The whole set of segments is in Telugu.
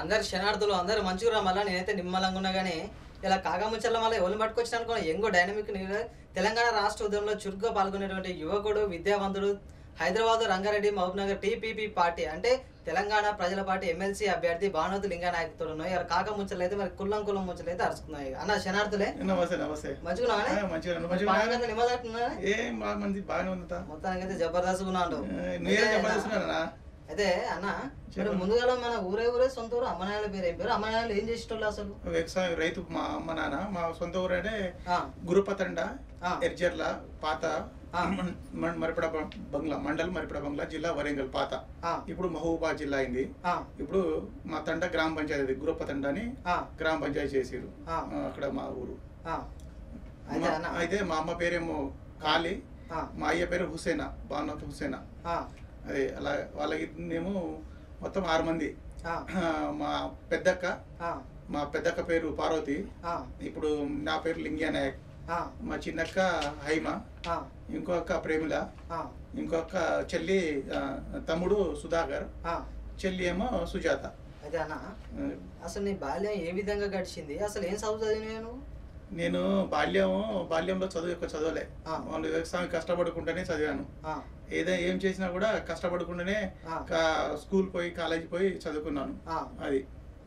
అందరు శనార్థులు అందరు మంచిగా మళ్ళీ నేనైతే నిమ్మలంగా ఉన్నా కానీ ఇలా కాకముచ్చల్ల మళ్ళీ ఎవరిని పట్టుకొచ్చిన అనుకో ఎంగో డైనమిక్ ని- తెలంగాణ రాష్ట్ర ఉద్యమంలో చురుగ్గా పాల్గొనేటువంటి యువకుడు విద్యావంతుడు Hyderabad Rangareddy Mahabubnagar TPP party అంటే తెలంగాణ ప్రజల పార్టీ ఎమ్మెల్సీ అభ్యర్థి భానువతి లింగానాయకుడు ఉన్నాయి ఇలా కాకముచ్చలు అయితే మరి కుల్లం కుల్లం ముచ్చలు అయితే అరుచుకున్నాయి అన్న శనార్థులే నమస్తే నమస్తే మంచిగా ఆ, మంచిగా ఉన్నా, మంచిగా ఉన్నా. నిమ్మదంటున్నా ఏం బాగా మంది బాగానే ఉందా మొత్తానికి అయితే జబర్దస్త్ ఉన్నాడు నేనే చెప్పదలుచుకున్నానా అయితే అన్న మరి చెప్పండి. ముందుగా మన ఊరే ఊరే సొంత ఊరు అమ్మనాయల పేరు ఏం పేరు అమ్మనాయలు ఏం చేసేటోళ్ళు అసలు వ్యవసాయం రైతు మా అమ్మ నాన్న మా సొంత ఊరు అంటే ఆ, గురుపతండ ఆ. ఎర్జర్ల పాత ఆ. మన్- మన్- మరిపడ బ- బంగ్లా మండల్ మరిపడ బంగ్లా జిల్లా వరంగల్ పాత ఆ, ఇప్పుడు మహబూబాద్ జిల్లా అయింది ఆ, ఇప్పుడు మా తండ గ్రామ పంచాయతీ గురుపతండ అని ఆ, గ్రామ పంచాయతీ చేసిరు ఆ. ఆ, అక్కడ మా ఊరు ఆ. అయితే మా- అన్న అయితే మా అమ్మ పేరేమో కాళీ ఆ, మా అయ్య పేరు హుసేనా బానత్ హుసేనా ఆ, అదే అలా వాళ్ళకి మేము మొత్తం ఆరు మంది ఆ, ఆ, మా పెద్దక్క ఆ, మా పెద్దక్క పేరు పార్వతి ఆ, ఇప్పుడు నా పేరు లింగియా నాయక్ ఆ, మా చిన్నక్క హైమ ఆ, ఇంకో అక్క ప్రేమిల ఆ, ఇంకో అక్క చెల్లి ఆ, తమ్ముడు సుధాకర్ ఆ. చెల్లి ఏమో సుజాత అయితే అన్న ఆ, అసలు నీ బాల్యం ఏ విధంగా గడిచింది అసలు ఏం చదువు చదివినాను నేను బాల్యం బాల్యంలో చదువు ఎక్కువ చదవలే ఆ. వాళ్ళు వ్యవసాయం కష్టపడుకుంటూనే చదివాను ఆ, ఏదో ఏం చేసినా కూడా కష్టపడుకుంటూనే ఆ. కా- స్కూల్ పోయి కాలేజీ పోయి చదువుకున్నాను ఆ, అది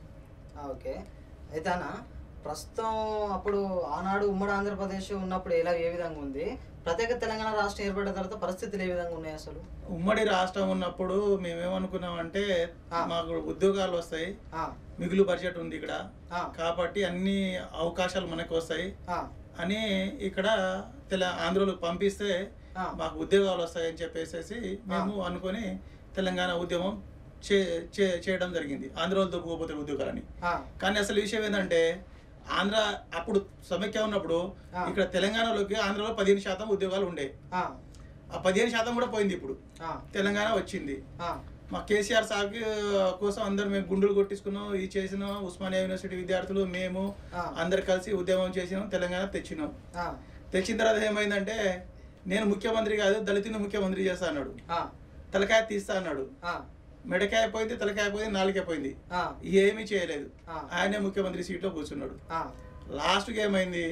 ఆ, ఓకే అయితే అన్న ప్రస్తుతం అప్పుడు ఆనాడు ఉమ్మడి ఆంధ్రప్రదేశ్ ఉన్నప్పుడు ఎలా ఏ విధంగా ఉంది ప్రత్యేక తెలంగాణ రాష్ట్రం ఏర్పడిన తర్వాత పరిస్థితులు ఏ విధంగా ఉన్నాయి అసలు ఉమ్మడి రాష్ట్రం ఉన్నప్పుడు మేమేమనుకున్నామంటే ఆ. మాకు ఉద్యోగాలు వస్తాయి ఆ, మిగులు బడ్జెట్ ఉంది ఇక్కడ ఆ, కాబట్టి అన్ని అవకాశాలు మనకు వస్తాయి ఆ, అని ఇక్కడ తెల ఆంధ్రలో పంపిస్తే ఆ. మాకు ఉద్యోగాలు వస్తాయని చెప్పేసి మేము అనుకొని తెలంగాణ ఉద్యమం చే చే- చేయడం జరిగింది ఆంధ్రలో దొబ్బుకోపోతే ఉద్యోగాలని ఆ, కానీ అసలు విషయం ఏంటంటే ఆంధ్ర అప్పుడు సమైక్య ఉన్నప్పుడు ఆ. ఇక్కడ తెలంగాణలోకి ఆంధ్రలో పదిహేను శాతం ఉద్యోగాలు ఉండే ఆ, ఆ పదిహేను శాతం కూడా పోయింది ఇప్పుడు ఆ, తెలంగాణ వచ్చింది ఆ, మా కేసీఆర్ సార్కి కోసం అందరు మేము గుండులు కొట్టించుకున్నాం ఇది చేసినాం ఉస్మానియా యూనివర్సిటీ విద్యార్థులు మేము ఆ. అందరు కలిసి ఉద్యమం చేసినాం తెలంగాణ తెచ్చినాం ఆ, తెచ్చిన తర్వాత ఏమైందంటే నేను ముఖ్యమంత్రి కాదు దళితుని ముఖ్యమంత్రి చేస్తా అన్నాడు ఆ, తలకాయ తీస్తా అన్నాడు ఆ, మెడకాయ పోయింది తలకాయ పోయింది నాలుకాయ పోయింది ఆ, ఏమీ చేయలేదు ఆ. ఆయనే ముఖ్యమంత్రి సీట్లో కూర్చున్నాడు ఆ, లాస్ట్కి ఏమైంది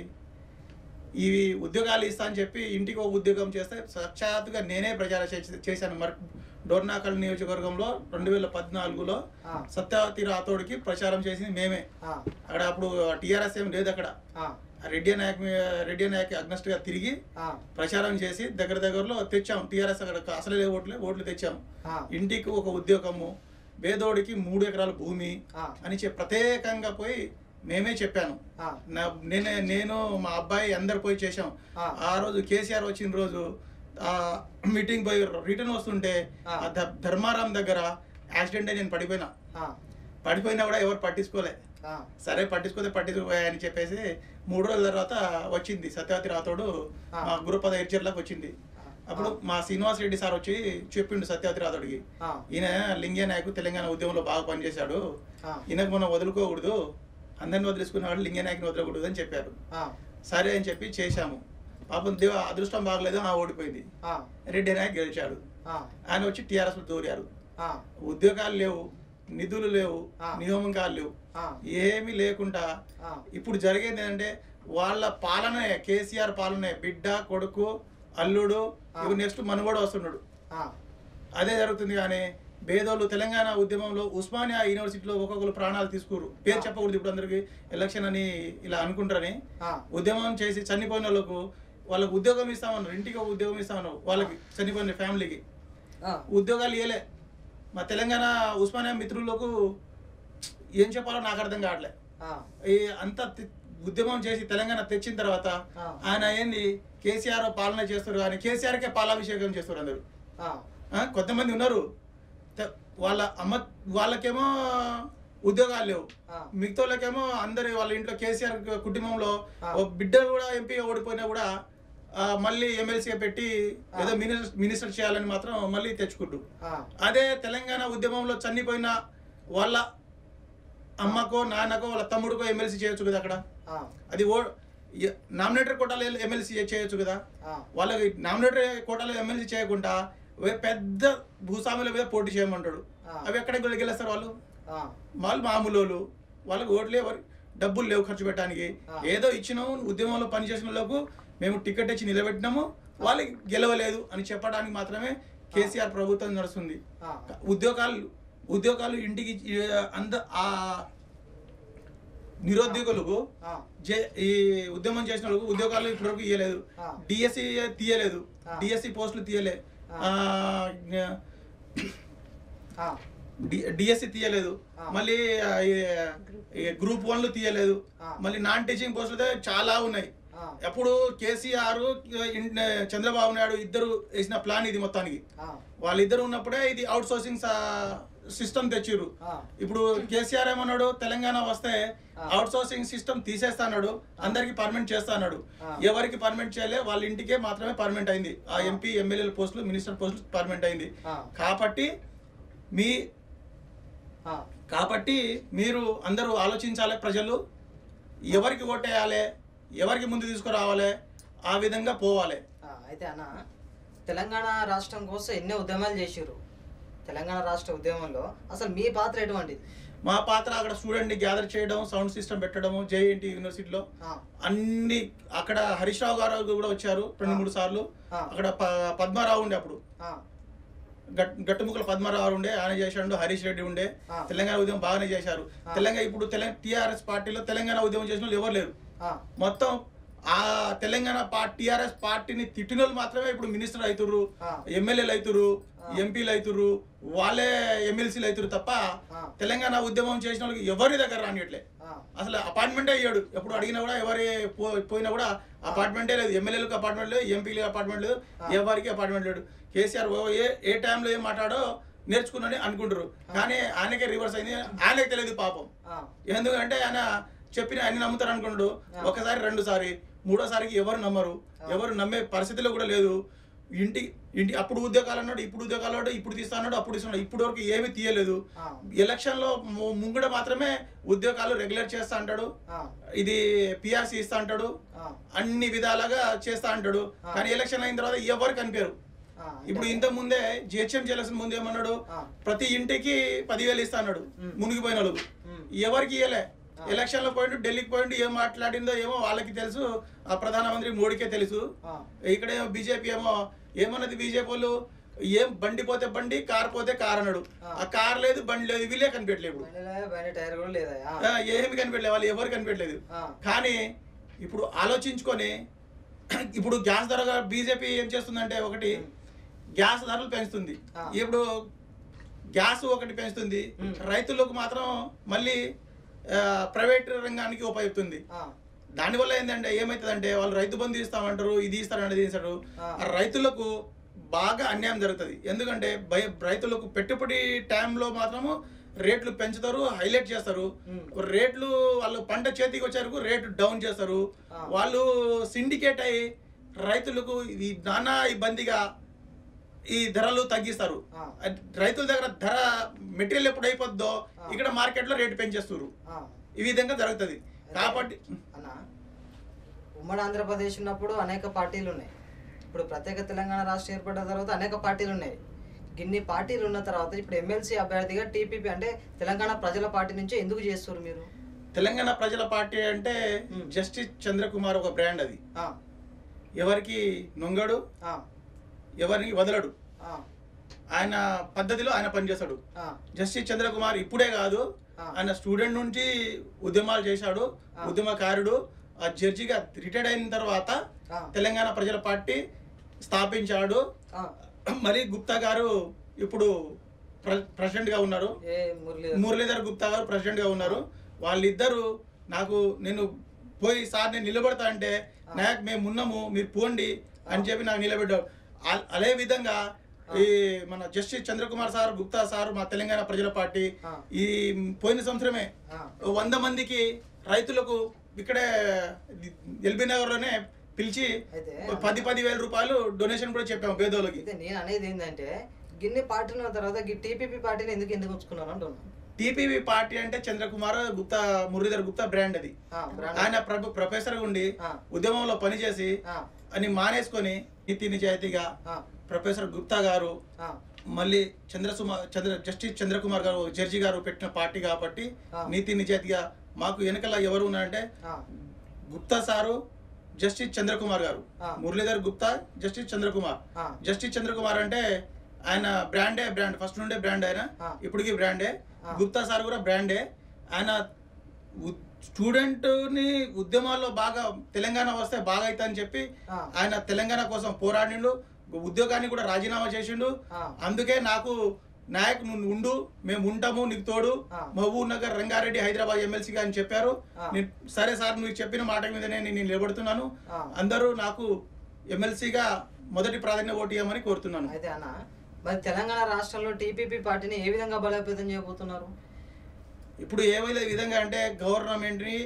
ఇవి ఉద్యోగాలు ఇస్తా అని చెప్పి ఇంటికి ఒక ఉద్యోగం చేస్తే సాక్షాత్తుగా నేనే ప్రచారం చేసి- చేశాను మరి డోర్నాకల్ నియోజకవర్గంలో రెండు వేల పద్నాలుగులో ఆ. సత్యవతి రాథోడ్కి ప్రచారం చేసింది మేమే ఆ, అక్కడ అప్పుడు టీఆర్ఎస్ ఏం లేదు అక్కడ ఆ, ఆ రెడ్డి నాయక్ మీ- రెడ్డి నాయక్ అగ్నెస్ట్ గా తిరిగి ఆ, ప్రచారం చేసి దగ్గర దగ్గరలో తెచ్చాం టీఆర్ఎస్ అక్కడ అసలు లే ఓట్లు ఓట్లు తెచ్చాం ఆ, ఇంటికి ఒక ఉద్యోగము పేదోడికి మూడు ఎకరాల భూమి ఆ. అని చెప్పి ప్రత్యేకంగా పోయి మేమే చెప్పాను ఆ, నా నేనే నేను మా అబ్బాయి అందరు పోయి చేశాం ఆ. ఆ రోజు కేసీఆర్ వచ్చిన రోజు ఆ మీటింగ్ పోయి రిటర్న్ వస్తుంటే ఆ. ఆ ధ- ధర్మారం దగ్గర యాక్సిడెంట్ అయి నేను పడిపోయినా ఆ, పడిపోయినా కూడా ఎవరు పట్టించుకోలే ఆ, సరే పట్టించుకోతే పట్టించుకోయని చెప్పేసి మూడు రోజుల తర్వాత వచ్చింది సత్యవతి రాథోడు ఆ. మా గురుపద హెచ్చర్లకు వచ్చింది అప్పుడు మా శ్రీనివాస్ రెడ్డి సార్ వచ్చి చెప్పిండు సత్యవతి రాథోడికి ఆ, ఈయన లింగే నాయకు తెలంగాణ ఉద్యమంలో బాగా పనిచేశాడు ఆ, ఈయనకు మనం వదులుకోకూడదు అందరిని వదిలేసుకునేవాడు లింగే నాయకుని వదలకూడదు అని చెప్పారు ఆ, సరే అని చెప్పి చేశాము పాపం దేవ అదృష్టం బాగలేదు ఆ ఓడిపోయింది ఆ, రెడ్డి నాయక్ గెలిచాడు ఆ, ఆయన వచ్చి టీఆర్ఎస్ దూరారు ఆ, ఉద్యోగాలు లేవు నిధులు లేవు ఆ. నియామకాలు లేవు ఆ, ఏమీ లేకుండా ఆ, ఇప్పుడు జరిగేది ఏంటంటే వాళ్ళ పాలనే కేసీఆర్ పాలనే బిడ్డ కొడుకు అల్లుడు ఆ. ఇవి నెక్స్ట్ మనుగడ వస్తున్నాడు ఆ, అదే జరుగుతుంది కానీ పేదోళ్ళు తెలంగాణ ఉద్యమంలో ఉస్మానియా యూనివర్సిటీలో ఒక్కొక్కరు ప్రాణాలు తీసుకురు పేరు ఆ. చెప్పకూడదు ఇప్పుడు అందరికి ఎలక్షన్ అని ఇలా అనుకుంటారని ఆ, ఉద్యమం చేసి చనిపోయిన వాళ్ళకు వాళ్ళకు ఉద్యోగం ఇస్తామన్నారు ఇంటికి ఒక ఉద్యోగం ఇస్తామన్నారు వాళ్ళకి చనిపోయిన ఫ్యామిలీకి ఆ, ఉద్యోగాలు ఇవ్వలే మా తెలంగాణ ఉస్మానియా మిత్రులకు ఏం చెప్పాలో నాకు అర్థం కావట్లే ఆ, ఈ అంత తి- ఉద్యమం చేసి తెలంగాణ తెచ్చిన తర్వాత ఆ. ఆయన ఏంది కేసీఆర్ పాలన చేస్తారు కానీ కేసీఆర్కే పాలాభిషేకం చేస్తారు అందరు ఆ, ఆ, కొంతమంది ఉన్నారు తె- వాళ్ళ అమ్మ వాళ్ళకేమో ఉద్యోగాలు లేవు ఆ. మిగతా వాళ్ళకేమో అందరి వాళ్ళ ఇంట్లో కేసీఆర్ కుటుంబంలో ఆ. ఓ బిడ్డలు కూడా ఎంపీ ఓడిపోయినా కూడా ఆ, మళ్ళీ ఎమ్మెల్సీగా పెట్టి ఆ. ఏదో మినిస్టర్ మినిస్టర్ చేయాలని మాత్రం మళ్ళీ తెచ్చుకుంటు ఆ, అదే తెలంగాణ ఉద్యమంలో చనిపోయిన వాళ్ళ అమ్మకో నాన్నకో వాళ్ళ తమ్ముడికో ఎమ్మెల్సీ చేయొచ్చు కదా అక్కడ ఆ, అది ఓ ఎ- నామినేటర్ కోటాలో ఎమ్మెల్సీ చేయొచ్చు కదా ఆ, వాళ్ళకి నామినేటర్ కోటాలో ఎమ్మెల్సీ చేయకుండా వే- పెద్ద భూస్వాముల మీద పోటీ చేయమంటాడు ఆ. అవి ఎక్కడ గెలుస్తారు వాళ్ళు ఆ, ఆ, వాళ్ళు మామూలు వాళ్ళు. వాళ్ళకి ఓట్లే ఎవరు- డబ్బులు లేవు ఖర్చు పెట్టడానికి ఆ. ఏదో ఇచ్చినాము ఉద్యమంలో పనిచేసిన వాళ్ళకు మేము టికెట్ ఇచ్చి నిలబెట్టినాము వాళ్ళకి గెలవలేదు అని చెప్పడానికి మాత్రమే కేసీఆర్ ప్రభుత్వం నడుస్తుంది ఆ, ఉద్యోగాలు ఉద్యోగాలు ఇంటికి ఆ, అంద ఆ నిరుద్యోగులకు ఆ, జే- ఈ ఉద్యమం చేసిన వాళ్ళకు ఉద్యోగాలు ఇప్పటివరకు ఇవ్వలేదు ఆ. డిఎస్సి తీయలేదు ఆ. డిఎస్సి పోస్టులు తీయలే ఆ. ఆ, డిఎస్సి తీయలేదు ఆ. మళ్ళీ ఆ, ఈ- ఈ గ్రూప్ వన్లు తీయలేదు ఆ. మళ్ళీ నాన్ టీచింగ్ పోస్టులు అయితే చాలా ఉన్నాయి ఆ, అప్పుడు కేసీఆర్ ఇన్- చంద్రబాబు నాయుడు ఇద్దరు వేసిన ప్లాన్ ఇది మొత్తానికి ఆ, వాళ్ళిద్దరు ఉన్నప్పుడే ఇది అవుట్ సోర్సింగ్ సిస్టమ్ తెచ్చిర్రు ఆ, ఇప్పుడు కేసీఆర్ ఏమన్నాడు తెలంగాణ వస్తే ఆ. అవుట్ సోర్సింగ్ సిస్టమ్ తీసేస్తాడు అందరికి పర్మనెంట్ చేస్తాడు ఆ. ఎవరికి పర్మనెంట్ చేయలే వాళ్ళ ఇంటికే మాత్రమే పర్మనెంట్ అయింది ఆ ఆ. ఎంపీ ఎమ్మెల్యేల పోస్టులు మినిస్టర్ పోస్టులు పర్మనెంట్ అయింది ఆ, కాబట్టి మీ ఆ, కాబట్టి మీరు అందరూ ఆలోచించాలి ప్రజలు ఎవరికి ఓటేయాలి ఎవరికి ముందు తీసుకురావాలి ఆ విధంగా పోవాలి ఆ, అయితే అన్న తెలంగాణ రాష్ట్రం కోసం ఎన్నో ఉద్యమాలు చేసిర్రు తెలంగాణ రాష్ట్ర ఉద్యమంలో అసలు మీ పాత్ర ఎటువంటిది మా పాత్ర అక్కడ స్టూడెంట్ని గ్యాదర్ చేయడం సౌండ్ సిస్టమ్ పెట్టడము జేఎన్టీ యూనివర్సిటీలో ఆ, అన్ని అక్కడ హరీష్ రావు గారు కూడా వచ్చారు రెండు ఆ. మూడు సార్లు ఆ. అక్కడ ప- పద్మారావు ఉండే అప్పుడు ఆ, గట్ గట్టుముక్కల పద్మారావు ఉండే ఆయన చేశాడు హరీష్ రెడ్డి ఉండే ఆ. తెలంగాణ ఉద్యమం బాగానే చేశారు ఆ. తెలంగాణ ఇప్పుడు తెలంగాణ టీఆర్ఎస్ పార్టీలో తెలంగాణ ఉద్యమం చేసిన వాళ్ళు ఎవరు లేరు ఆ, మొత్తం ఆ తెలంగాణ పార్టీ టీఆర్ఎస్ పార్టీని తిట్టిన వాళ్ళు మాత్రమే ఇప్పుడు మినిస్టర్ అవుతుర్రు ఆ. ఎమ్మెల్యేలు అవుతుర్రు ఆ. ఎంపీలు అవుతుర్రు వాళ్ళే ఎమ్మెల్సీలు అవుతుర్రు తప్ప ఆ. తెలంగాణ ఉద్యమం చేసిన వాళ్ళకి ఎవరి దగ్గర రానియట్లే ఆ, అసలు అపార్ట్మెంటే అయ్యాడు ఎప్పుడు అడిగినా కూడా ఎవరి పో- పోయినా కూడా అపార్ట్మెంటే లేదు ఎమ్మెల్యేలకు అపార్ట్మెంట్ లేదు ఎంపీలకు అపార్ట్మెంట్ లేదు ఆ. ఎవరికి అపార్ట్మెంట్ లేడు కేసీఆర్ ఓ ఏ ఏ టైంలో ఏం మాట్లాడో నేర్చుకున్నాని అనుకుంటారు కానీ ఆయనకే రివర్స్ అయింది ఆయనకే తెలియదు పాపం ఆ, ఎందుకంటే ఆయన చెప్పిన అన్ని నమ్ముతారు అనుకున్నాడు ఆ. ఒకసారి రెండు సారి మూడోసారికి ఎవరు నమ్మరు ఆ. ఎవరు నమ్మే పరిస్థితిలో కూడా లేదు ఇంటి ఇంటి అప్పుడు ఉద్యోగాలు అన్నాడు ఇప్పుడు ఉద్యోగాలు అన్నాడు ఇప్పుడు తీస్తా అన్నాడు అప్పుడు ఇస్తున్నాడు ఇప్పుడు వరకు ఏమీ తీయలేదు ఆ, ఎలక్షన్ లో ము- ముంగడ మాత్రమే ఉద్యోగాలు రెగ్యులర్ చేస్తా అంటాడు ఆ, ఇది పిఆర్సీ ఇస్తా అంటాడు ఆ, అన్ని విధాలుగా చేస్తా అంటాడు ఆ. కానీ ఎలక్షన్ అయిన తర్వాత ఎవరు కనిపారు ఆ, అంటే- ఇప్పుడు ఇంత ముందే జిహెచ్ఎం ఎలక్షన్ ముందు ఏమన్నాడు ఆ, ప్రతి ఇంటికి పదివేలు ఇస్తా అన్నాడు ఉమ్. మునిగిపోయిన వాళ్ళకు ఉమ్, ఎవరికి ఇవ్వలే ఆ. ఎలక్షన్ లో పోయిండు ఢిల్లీకి పోయిండు ఏం మాట్లాడిందో ఏమో వాళ్ళకి తెలుసు ఆ ప్రధానమంత్రి మోడీకే తెలుసు ఆ, ఇక్కడ ఏమో బీజేపీ ఏమో ఏమన్నది బీజేపీ వాళ్ళు ఏం బండి పోతే బండి కార్ పోతే కార్ అన్నాడు ఆ. ఆ కార్ లేదు బండి లేదు వీళ్ళే కనిపెట్టలేదు ఇప్పుడు బండిలో బండి టైర్ కూడా లేదా ఆ, ఆ, ఏమి కనిపెట్టలేదు వాళ్ళు ఎవరు కనిపెట్టలేదు ఆ, కానీ ఇప్పుడు ఆలోచించుకొని ఇప్పుడు గ్యాస్ ధర బీజేపీ ఏం చేస్తుందంటే ఒకటి గ్యాస్ ధరలు పెంచుతుంది ఆ. ఇప్పుడు గ్యాస్ ఒకటి పెంచుతుంది ఉమ్. రైతులకు మాత్రం మళ్ళీ ఆ, ప్రైవేట్ రంగానికి ఉపయోగిస్తుంది ఆ, దానివల్ల ఏంటంటే ఏమవుతుందంటే వాళ్ళు రైతు బంధు ఇస్తామంటారు ఇది ఇస్తారని అది ఇస్తారు ఆ. ఆ రైతులకు బాగా అన్యాయం జరుగుతుంది ఎందుకంటే భయ రైతులకు పెట్టుబడి టైంలో మాత్రము రేట్లు పెంచుతారు హైలైట్ చేస్తారు ఉమ్. రేట్లు వాళ్ళు పంట చేతికి వచ్చేందుకు రేటు డౌన్ చేస్తారు ఆ. వాళ్ళు సిండికేట్ అయి రైతులకు ఈ నానా ఇబ్బందిగా ఈ ధరలు తగ్గిస్తారు ఆ. అది రైతుల దగ్గర ధర మెటీరియల్ ఎప్పుడు అయిపోద్దో ఆ. ఇక్కడ మార్కెట్లో రేటు పెంచేస్తారు ఆ. ఈ విధంగా జరుగుతుంది కాబట్టి అన్న ఉమ్మడి ఆంధ్రప్రదేశ్ ఉన్నప్పుడు అనేక పార్టీలు ఉన్నాయి ఇప్పుడు ప్రత్యేక తెలంగాణ రాష్ట్రం ఏర్పడిన తర్వాత అనేక పార్టీలు ఉన్నాయి గిన్ని పార్టీలు ఉన్న తర్వాత ఇప్పుడు ఎమ్మెల్సీ అభ్యర్థిగా టీపీపీ అంటే తెలంగాణ ప్రజల పార్టీ నుంచి ఎందుకు చేస్తారు మీరు తెలంగాణ ప్రజల పార్టీ అంటే ఉమ్. జస్టిస్ చంద్రకుమార్ ఒక బ్రాండ్ అది ఆ, ఎవరికి నొంగడు ఆ, ఎవరిని వదలడు ఆ, ఆయన పద్ధతిలో ఆయన పనిచేస్తాడు ఆ, జస్టిస్ చంద్రకుమార్ ఇప్పుడే కాదు ఆ. ఆయన స్టూడెంట్ నుంచి ఉద్యమాలు చేశాడు ఆ. ఉద్యమకారుడు ఆ జడ్జిగా రిటైర్డ్ అయిన తర్వాత ఆ, తెలంగాణ ప్రజల పార్టీ స్థాపించాడు ఆ. మరి గుప్తా గారు ఇప్పుడు ప్ర- ప్రెసిడెంట్ గా ఉన్నారు ఏ మురళీ మురళీధర్ గుప్తా గారు ప్రెసిడెంట్ గా ఉన్నారు వాళ్ళిద్దరు నాకు నేను పోయి సార్ నేను నిలబడతా అంటే నాకు మేము ఉన్నాము మీరు పోండి అని చెప్పి నాకు నిలబెట్టారు అ- అదే విధంగా ఈ మన justice Chandrakumar sir Gupta sir మా తెలంగాణ ప్రజల పార్టీ ఆ. ఈ పోయిన సంవత్సరమే ఆ, వంద మందికి రైతులకు ఇక్కడే ఎల్బీ నగర్లోనే పిలిచి అయితే పది పది వేల రూపాయలు డొనేషన్ కూడా చెప్పాము పేదోళ్ళకి అయితే నేను అనేది ఏంటంటే గిన్ని పార్టీలు ఉన్న తర్వాత ఈ టీపీపీ పార్టీని ఎందుకు ఎందుకు ఉంచుకున్నారు అంటున్నాను టీపీవీ పార్టీ అంటే చంద్రకుమార్ గుప్తా మురళీధర్ గుప్తా బ్రాండ్ అది ఆ, బ్రాండ్. ఆయన ప్రభు ప్రొఫెసర్ ఉండి ఆ. ఉద్యమంలో పనిచేసి ఆ, అని మానేసుకొని నీతి నిజాయితీగా ఆ, ప్రొఫెసర్ గుప్తా గారు ఆ, మళ్ళీ చంద్రసుమ చంద్ర జస్టిస్ చంద్రకుమార్ గారు జడ్జి గారు పెట్టిన పార్టీ కాబట్టి ఆ. నీతి నిజాయితీగా మాకు వెనకాల ఎవరు ఉన్నారంటే ఆ, గుప్తా సారు జస్టిస్ చంద్రకుమార్ గారు ఆ. మురళీధర్ గుప్తా జస్టిస్ చంద్రకుమార్ ఆ, జస్టిస్ చంద్రకుమార్ అంటే ఆయన బ్రాండే బ్రాండ్ ఫస్ట్ నుండే బ్రాండ్ ఆయన ఆ. ఇప్పటికి బ్రాండే ఆ. గుప్తా సార్ కూడా బ్రాండే ఆయన స్టూడెంట్ని ఉద్యమాల్లో బాగా తెలంగాణ వస్తే బాగా అవుతా అని చెప్పి ఆ. ఆయన తెలంగాణ కోసం పోరాడిండు ఉద్యోగాన్ని కూడా రాజీనామా చేసిండు ఆ. అందుకే నాకు నాయక్ నువ్వు ఉండు మేము ఉంటాము నీకు తోడు ఆ. మహబూబ్ నగర్ రంగారెడ్డి హైదరాబాద్ ఎమ్మెల్సీగా అని చెప్పారు ఆ. నేను సరే సార్ నువ్వు చెప్పిన మాట మీదనే నేను నిలబడుతున్నాను ఆ. అందరూ నాకు ఎమ్మెల్సీగా మొదటి ప్రాధాన్యత ఓటు ఇవ్వమని కోరుతున్నాను అయితే అన్న మరి తెలంగాణ రాష్ట్రంలో టీపీపీ పార్టీని ఏ విధంగా బలోపేతం చేయబోతున్నారు ఇప్పుడు ఏమైనా విధంగా అంటే గవర్నమెంట్ ని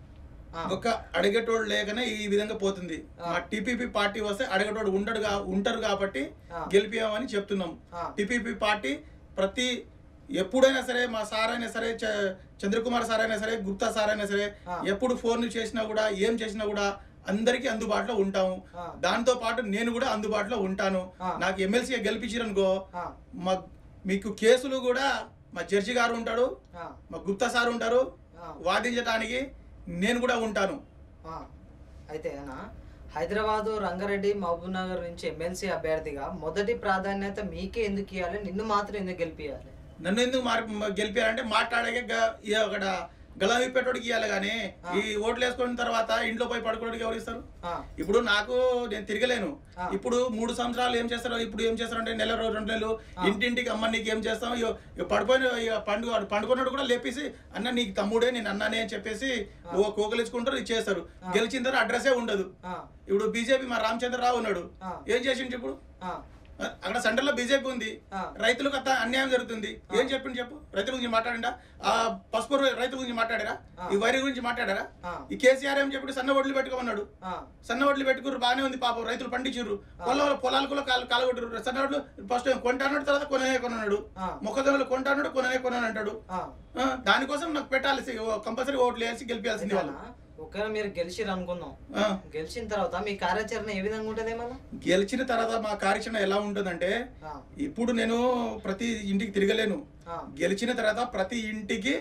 ఆ, ఒక అడిగేటోడు లేకనే ఈ విధంగా పోతుంది ఆ. మా టీపీపీ పార్టీ వస్తే అడిగేటోడు ఉండడు గా- ఉంటారు కాబట్టి ఆ. గెలిపామని చెప్తున్నాం ఆ. టీపీపీ పార్టీ ప్రతి ఎప్పుడైనా సరే మా సార్ అయినా సరే చ- చంద్రకుమార్ సార్ అయినా సరే గుప్తా సార్ అయినా సరే ఆ. ఎప్పుడు ఫోన్ చేసినా కూడా ఏం చేసినా కూడా అందరికీ అందుబాటులో ఉంటాము ఆ. దాంతో పాటు నేను కూడా అందుబాటులో ఉంటాను ఆ. నాకు ఎమ్మెల్సీగా గెలిపించారనుకో ఆ, మా మీకు కేసులు కూడా మా జడ్జి గారు ఉంటాడు ఆ, మా గుప్తా సార్ ఉంటారు ఆ. వాదించడానికి నేను కూడా ఉంటాను ఆ. అయితే అన్న హైదరాబాదు రంగారెడ్డి మహబూబ్ నగర్ నుంచి ఎమ్మెల్సీ అభ్యర్థిగా మొదటి ప్రాధాన్యత మీకే ఎందుకు ఇవ్వాలి నిన్ను మాత్రం ఎందుకు గెలిపియాలి నన్ను ఎందుకు మార్ గెలిపారంటే మాట్లాడే గ- ఈ అక్కడ గలం పెట్టోడికి ఇవ్వాలి కానీ ఆ. ఈ ఓట్లు వేసుకున్న తర్వాత ఇంట్లో పోయి పడుకోవడానికి ఎవరు ఇస్తారు ఆ, ఇప్పుడు నాకు నేను తిరగలేను ఆ. ఇప్పుడు మూడు సంవత్సరాలు ఏం చేస్తారో ఇప్పుడు ఏం చేస్తారంటే నెల రోజు రెండు నెలలు ఆ. ఇంటింటికి అమ్మ నీకు ఏం చేస్తాం ఇగో ఇగో పడిపోయిన ఇగ పండుగ పండుకున్నాడు కూడా లేపేసి అన్న నీకు తమ్ముడే నేను అన్నానే అని చెప్పేసి ఆ. ఓ కోకలించుకుంటారు ఇచ్చేస్తారు ఆ. గెలిచిన తర్వాత అడ్రస్సే ఉండదు ఆ, ఇప్పుడు బీజేపీ మా రామచంద్రరావు ఉన్నాడు ఆ. ఏం చేసిండు ఇప్పుడు ఆ, అక్కడ సెంటర్ లో బీజేపీ ఉంది ఆ. రైతులకు అంత అన్యాయం జరుగుతుంది ఆ. ఏం చెప్పిండు చెప్పు రైతుల గురించి మాట్లాడిండా ఆ పసుపు రొయ్య రైతుల గురించి మాట్లాడారా ఆ. ఈ వరి గురించి మాట్లాడారా ఆ. ఈ కేసీఆర్ ఏం చెప్పి సన్న వడ్లు పెట్టుకోమన్నాడు ఆ, సన్న వడ్లు పెట్టుకుర్రు బాగానే ఉంది పాపం రైతులు పండించారు పొలం పొలాలు కూడా కాలు కాలగొట్టారు సన్న వడ్లు ఫస్ట్ కొంటాన్నాడు తర్వాత కొననే కొనన్నాడు ఆ. మొక్కజొన్నలు కొంటాన్నాడు కొననే కొనని అంటాడు ఆ. ఆ, దానికోసం నాకు పెట్టాల్సి కంపల్సరీ ఓట్లు వేసి గెలిపించాల్సింది అయితే వాళ్ళు అన్న, ఒకవేళ మీరు గెలిచిరు అనుకుందాం ఆ. గెలిచిన తర్వాత మీ కార్యాచరణ ఏ విధంగా ఉంటుంది ఏమన్నా గెలిచిన తర్వాత మా కార్యాచరణ ఎలా ఉంటుందంటే ఆ, ఇప్పుడు నేను ప్రతి ఇంటికి తిరగలేను ఆ, గెలిచిన తర్వాత ప్రతి ఇంటికి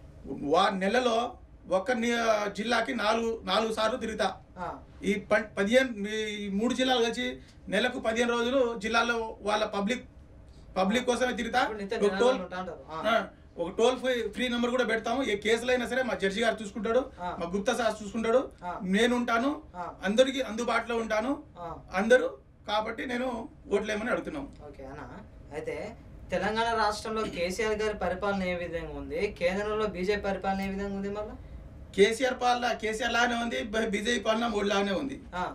వా నెలలో ఒక్క ని- జిల్లాకి నాలుగు నాలుగు సార్లు తిరుగుతా ఆ, ఈ ప- పదిహేను ఈ మూడు జిల్లాలు కలిసి నెలకు పదిహేను రోజులు జిల్లాలో వాళ్ళ పబ్లిక్ పబ్లిక్ కోసమే తిరుగుతా ఇప్పుడు నిత్యం ఒక టోల్ జనాలు ఉంటా అంటారు. ఆ, ఆ, ఒక టోల్ ఫ్రీ ఫ్రీ నెంబర్ కూడా పెడతాము ఏ కేసులు అయినా సరే మా జడ్జి గారు చూసుకుంటాడు ఆ. మా గుప్తా సార్ చూసుకుంటాడు ఆ. నేను ఉంటాను ఆ. అందరికి అందుబాటులో ఉంటాను ఆ. అందరూ కాబట్టి నేను ఓట్లేమని అడుగుతున్నాం ఓకే అన్న అయితే తెలంగాణ రాష్ట్రంలో కేసీఆర్ గారి పరిపాలన ఏ విధంగా ఉంది కేంద్రంలో బీజేపీ పరిపాలన ఏ విధంగా ఉంది మళ్ళీ కేసీఆర్ పాలన కేసీఆర్ లాగానే ఉంది బీజేపీ పాలన మూడు లాగానే ఉంది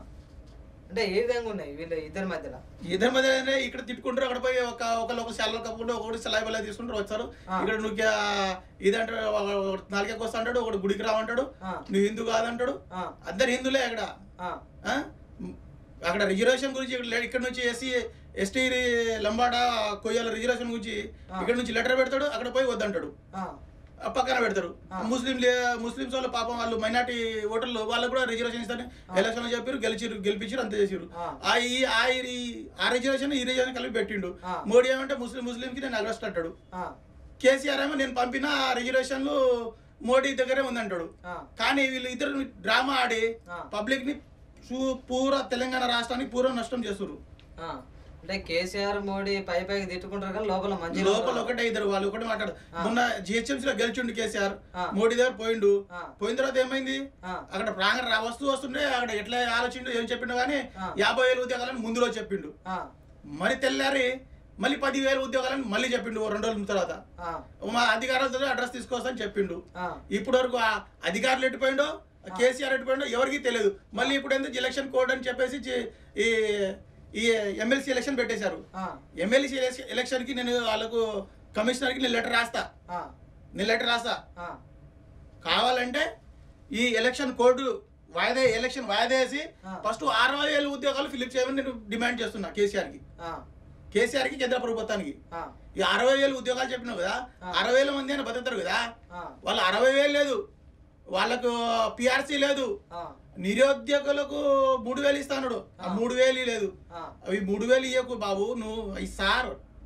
అంటే ఏ విధంగా ఉన్నాయి వీళ్ళ ఇద్దరి మధ్యలో ఇద్దరి మధ్య ఇక్కడ తిట్టుకుంటారు అక్కడ పోయి ఒక ఒకళ్ళు ఒక సెలవు కప్పుకుంటూ ఒకటి సెలవు బల్ల తీసుకుంటారు వచ్చారు ఆ. ఇక్కడ నువ్వు ఇదంటాడు నాలుగకి వస్తా అంటాడు ఒకటి గుడికి రావంటాడు ఆ, నువ్వు హిందూ కాదంటాడు ఆ, అందరు హిందులే అక్కడ ఆ, ఆ? అక్కడ రిజర్వేషన్ గురించి ఇక్కడ లే- ఇక్కడ నుంచి ఎస్సీ ఎస్టీ లంబాడా కొయ్యాల రిజర్వేషన్ గురించి ఆ. ఇక్కడ నుంచి లెటర్ పెడతాడు అక్కడ పోయి వద్దంటాడు ఆ, ఆ పక్కన పెడతారు ఆ. ముస్లిం ముస్లింస్ వాళ్ళు పాపం వాళ్ళు మైనార్టీ ఓటర్లు వాళ్ళకు కూడా రిజర్వేషన్ ఇస్తారని ఎలక్షన్ చెప్పారు గెలిచిరు గెలిపించారు అంత చేసిరు ఆ. ఆ ఈ ఆ ఈ- ఆ రిజర్వేషన్ ఈ రిజర్వేషన్ కలిపి పెట్టిండు ఆ. మోడీ ఏమంటే ముస్లిం ముస్లింకి నేను అరెస్ట్ అంటాడు ఆ, కేసీఆర్ ఏమో నేను పంపిన ఆ రిజర్వేషన్లు మోడీ దగ్గరే ఉందంటాడు ఆ, కానీ వీళ్ళు ఇద్దరు డ్రామా ఆడి ఆ. పబ్లిక్ ని సు- పూరా తెలంగాణ రాష్ట్రానికి పూర్వ నష్టం చేస్తున్నారు ఆ. అంటే కేసీఆర్ మోడీ పై పైకి తిట్టుకుంటారు కానీ లోపల మంచి లోపల ఒకటే ఇద్దరు వాళ్ళు ఒకటే మాట్లాడు ఆ. మొన్న జిహెచ్ఎంసీ లో గెలిచిండు కేసీఆర్ ఆ. మోడీ దగ్గర పోయిండు ఆ. పోయిన తర్వాత ఏమైంది ఆ, అక్కడ ప్రాంగణ రా- వస్తూ వస్తుండే అక్కడ ఎట్లా ఆలోచిండు ఏం చెప్పిండు కానీ ఆ. యాభై వేలు ఉద్యోగాలని ముందులో చెప్పిండు ఆ, మరి తెల్లారి మళ్ళీ పదివేల ఉద్యోగాలని మళ్ళీ చెప్పిండు ఓ రెండు రోజుల తర్వాత ఆ, మా అధికారులతో అడ్రస్ తీసుకొస్తాను చెప్పిండు ఆ, ఇప్పటి వరకు ఆ అధికారులు ఎట్టిపోయిండో కేసీఆర్ ఎట్టిపోయిండో ఎవరికి తెలియదు మళ్ళీ ఇప్పుడు ఎందుకు ఎలక్షన్ కోడ్ అని చెప్పేసి జి- ఈ ఈ ఎమ్మెల్సీ ఎలక్షన్ పెట్టేశారు ఆ, ఎమ్మెల్సీ ఎలక్షన్ కి నేను వాళ్ళకు కమిషనర్ కి నేను లెటర్ రాస్తా ఆ, నేను లెటర్ రాస్తా ఆ, కావాలంటే ఈ ఎలక్షన్ కోడ్ వాయిదా ఎలక్షన్ వాయిదా వేసి ఆ. ఫస్ట్ అరవై వేల ఉద్యోగాలు ఫిలిప్ చేయమని నేను డిమాండ్ చేస్తున్నా కేసీఆర్ కి ఆ, కేసీఆర్ కి కేంద్ర ప్రభుత్వానికి ఆ, ఈ అరవై వేలు ఉద్యోగాలు చెప్పినావు కదా ఆ. అరవై వేల మంది అని బతుకుతారు కదా ఆ, వాళ్ళు అరవై వేలు లేదు వాళ్ళకు పిఆర్సీ లేదు ఆ, నిరుద్యోగులకు మూడు వేలు ఇస్తాడు ఆ ఆ. మూడు వేలు లేదు ఆ, అవి మూడు వేలు ఇవ్వకు బాబు నువ్వు ఈ సార్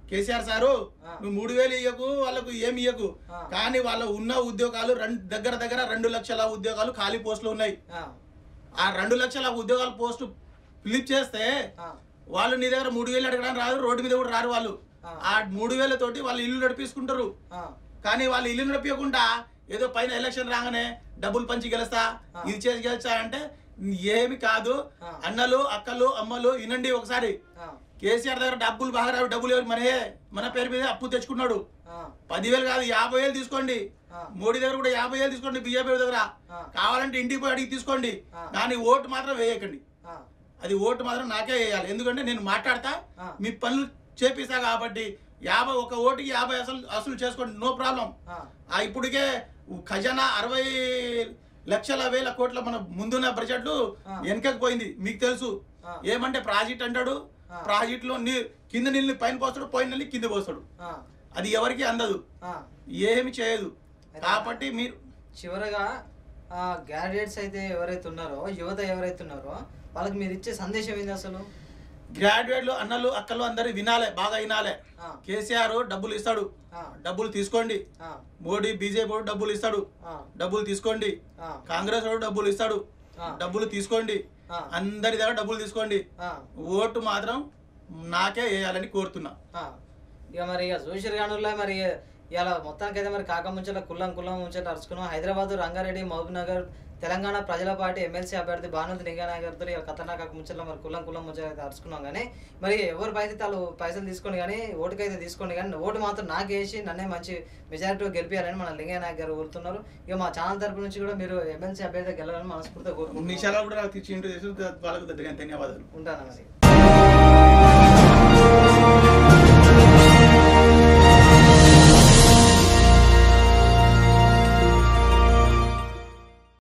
కేసీఆర్ సారు ఆ. నువ్వు మూడు వేలు ఇయ్యకు వాళ్ళకు ఏమి ఇయ్యకు ఆ. కానీ వాళ్ళ ఉన్న ఉద్యోగాలు రెండు దగ్గర దగ్గర రెండు లక్షల ఉద్యోగాలు ఖాళీ పోస్టులు ఉన్నాయి ఆ, ఆ రెండు లక్షల ఉద్యోగాల పోస్టు ఫిలిప్ చేస్తే ఆ, వాళ్ళు నీ దగ్గర మూడు వేలు అడగడానికి రాదు రోడ్డు మీద కూడా రారు వాళ్ళు ఆ. ఆ మూడు వేలతోటి వాళ్ళు ఇల్లు నడిపించుకుంటారు ఆ, కానీ వాళ్ళు ఇల్లు నడిపించకుండా ఏదో పైన ఎలక్షన్ రాగానే డబ్బులు పంచి గెలుస్తా ఆ. ఇది చేసి గెలుస్తా అంటే ఏమి కాదు ఆ. అన్నలు అక్కలు అమ్మలు వినండి ఒకసారి ఆ, కేసీఆర్ దగ్గర డబ్బులు బాగా రావు డబ్బులు ఎవరు మనయే మన పేరు మీద అప్పు తెచ్చుకున్నాడు ఆ, పదివేలు కాదు యాభై వేలు తీసుకోండి ఆ. మోడీ దగ్గర కూడా యాభై వేలు తీసుకోండి బీజేపీ దగ్గర ఆ. కావాలంటే ఇంటికి పోయి అడిగి తీసుకోండి ఆ. కానీ ఓటు మాత్రం వేయకండి ఆ, అది ఓటు మాత్రం నాకే వేయాలి ఎందుకంటే నేను మాట్లాడతా ఆ. మీ పనులు చేపిస్తా కాబట్టి యాభై ఒక ఓటుకి యాభై అసలు అసలు చేసుకోండి నో ప్రాబ్లం ఆ, ఆ ఇప్పటికే ఖజానా అరవై లక్షల వేల కోట్ల మన ముందున్న బడ్జెట్ ఆ. వెనకకి పోయింది మీకు తెలుసు ఆ. ఏమంటే ప్రాజెక్ట్ అంటాడు ఆ. ప్రాజెక్ట్ లో నీ కింద నీళ్ళు పైన పోస్తాడు పైన నీళ్ళు కింద పోస్తాడు ఆ, అది ఎవరికి అందదు ఆ. ఏమి చేయదు కాబట్టి మీరు చివరగా గ్రాడ్యుయేట్స్ అయితే ఎవరైతే ఉన్నారో యువత ఎవరైతే ఉన్నారో వాళ్ళకి మీరు ఇచ్చే సందేశం ఏంది అసలు గ్రాడ్యుయేట్లు అన్నలు అక్కలు అందరు వినాలే బాగా వినాలే ఆ, కేసీఆర్ డబ్బులు ఇస్తాడు ఆ, డబ్బులు తీసుకోండి ఆ, మోడీ బీజేపీ వాడు డబ్బులు ఇస్తాడు ఆ, డబ్బులు తీసుకోండి ఆ, కాంగ్రెస్ వాడు డబ్బులు ఇస్తాడు ఆ. డబ్బులు తీసుకోండి ఆ. అందరి దగ్గర డబ్బులు తీసుకోండి ఆ, ఓటు మాత్రం నాకే వేయాలని కోరుతున్నా ఆ. ఇక మరి ఇక చూసిరు కానుల్లో మరి ఇలా మొత్తానికైతే మరి కాకముంచల కుల్లం కుల్లం ముంచట అరుచుకున్నాం హైదరాబాద్ రంగారెడ్డి మహబూబ్ నగర్ తెలంగాణ ప్రజల పార్టీ ఎమ్మెల్సీ అభ్యర్థి భానుంతి నిఘానగర్తో ఇక ఖతర్నాక ముంచల మరి కుల్లం కుల్లం ముంచల అయితే అరుచుకున్నాం కానీ మరి ఎవరు పైసలు వాళ్ళు పైసలు తీసుకోండి కానీ ఓటుకైతే తీసుకోండి కానీ ఓటు మాత్రం నాకు వేసి నన్నే మంచి మెజారిటీ గెలిపించాలని మన లింగయ్య నాయక్ గారు కోరుతున్నారు ఇక మా ఛానల్ తరపు నుంచి కూడా మీరు ఎమ్మెల్సీ అభ్యర్థి గెలవాలని మనస్ఫూర్తిగా కోరుకుంటున్నాం నిమిషాలు కూడా నాకు తెచ్చి ఇంటర్వ్యూ చేసి వాళ్ళకు దగ్గర ధన్యవాదాలు ఉంటాను మరి